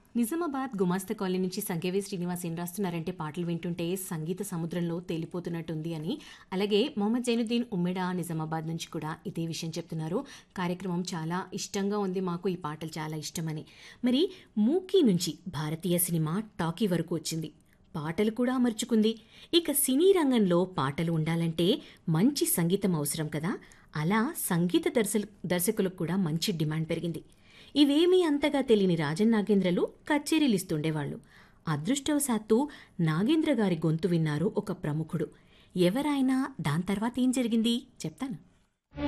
నిజామాబాద్ గుమాస్తా కాలనీ నుంచి సంకేవి శ్రీనివాస్ ఏం రాస్తున్నారంటే పాటలు వింటుంటే సంగీత సముద్రంలో తేలిపోతున్నట్టుంది అని అలాగే మొహమ్మద్ జైనుద్దీన్ ఉమ్మెడా నిజామాబాద్ నుంచి కూడా ఇదే విషయం చెప్తున్నారు కార్యక్రమం చాలా ఇష్టంగా ఉంది మాకు ఈ పాటలు చాలా ఇష్టమని మరి మూకీ నుంచి భారతీయ సినిమా టాకీ వరకు వచ్చింది పాటలు కూడా అమర్చుకుంది ఇక సినీ రంగంలో పాటలు ఉండాలంటే మంచి సంగీతం అవసరం కదా అలా సంగీత దర్శ దర్శకులకు కూడా మంచి డిమాండ్ పెరిగింది ఇవేమీ అంతగా తెలియని రాజన్ నాగేంద్రలు కచేరీలిస్తుండేవాళ్లు అదృష్టవశాత్తు నాగేంద్ర గారి గొంతు విన్నారు ఒక ప్రముఖుడు ఎవరైనా దాని తర్వాత ఏం జరిగింది చెప్తాను